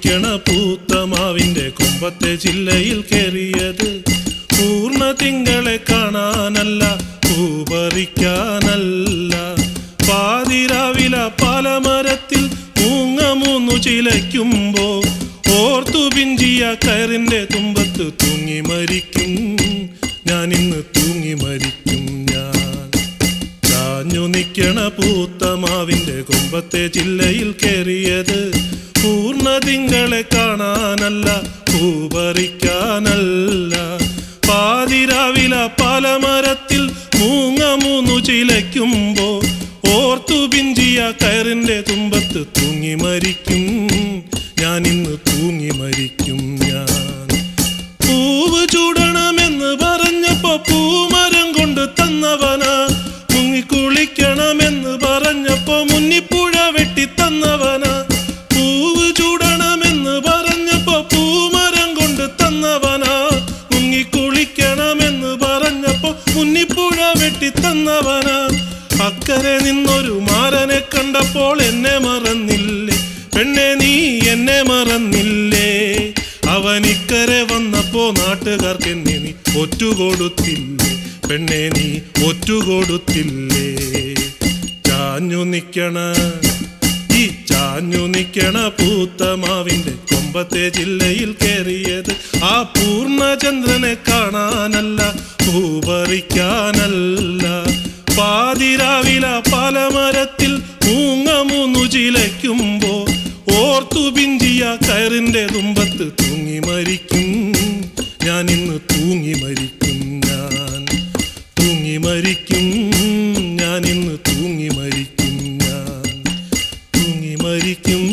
നിക്കണ പൂത്തമാവിന്റെ കുമ്പത്തെ ജില്ലയിൽ കയറിയത് പൂർണ്ണ തിങ്കളെ കാണാനല്ല പൂപറിക്കാനല്ല പാതിരാവില പലമരത്തിൽ മൂങ്ങ മൂന്നു ചിലയ്ക്കുമ്പോ ഓർത്തു പിഞ്ചിയ കയറിന്റെ തുമ്പത്ത് തൂങ്ങി മരിക്കും ഞാൻ ഇന്ന് തൂങ്ങി മരിക്കും ഞാൻ ചാഞ്ഞു നിക്കണ പൂത്തമാവിന്റെ കുമ്പത്തെ ജില്ലയിൽ കയറിയത് പൂർണ്ണ തിങ്കളെ കാണാനല്ല പൂപറിക്കാനല്ല പാതിരാവില പലമരത്തിൽ മൂങ്ങ മൂന്നു ചിലയ്ക്കുമ്പോ ഓർത്തു പിഞ്ചിയ കയറിന്റെ തുമ്പത്ത് തൂങ്ങി മരിക്കും ഞാൻ ഇന്ന് തൂങ്ങി മരിക്കും ഞാൻ പൂവ് ചൂടണമെന്ന് പറഞ്ഞപ്പോ പൂമരം കൊണ്ട് തന്നവനാ മുങ്ങിക്കുളിക്കണമെന്ന് പറഞ്ഞപ്പോ മുന്നിപ്പുഴ വെട്ടി തന്നവനാ പൂവ് ചൂടണമെന്ന് പറഞ്ഞപ്പോ പൂമരം കൊണ്ട് തന്നവനാ മുങ്ങിക്കുളിക്കണമെന്ന് പറഞ്ഞപ്പോ മുന്നിപ്പുഴ വെട്ടി തന്നവനാ അക്കരെ നിന്നൊരു മാരനെ കണ്ടപ്പോൾ എന്നെ മറന്നില്ലേ പെണ്ണെ നീ എന്നെ മറന്നില്ലേ അവനിക്കരെ വന്നപ്പോ നാട്ടുകാർക്ക് എന്നെ നീ ഒറ്റുകൊടുത്തില്ലേ പെണ്ണെ നീ ഒറ്റുകൊടുത്തില്ലേ ചാഞ്ഞു നിക്കണ ഈ ചാഞ്ഞു നിക്കണ പൂത്തമാവിന്റെ കൊമ്പത്തെ ജില്ലയിൽ കയറിയത് ആ പൂർണ്ണചന്ദ്രനെ കാണാനല്ല പൂപറിക്കാനല്ല പാതിരാവില പലമരത്തിൽ മൂങ്ങ മൂന്നു ചിലയ്ക്കുമ്പോ ഓർത്തു പിഞ്ചിയ കയറിന്റെ തുമ്പത്ത് തൂങ്ങി മരിക്കും ഞാൻ ഇന്ന് തൂങ്ങി മരിക്കും ഞാൻ തൂങ്ങി മരിക്കും ഞാൻ ഇന്ന് തൂങ്ങി മരിക്കും ഞാൻ തൂങ്ങി മരിക്കും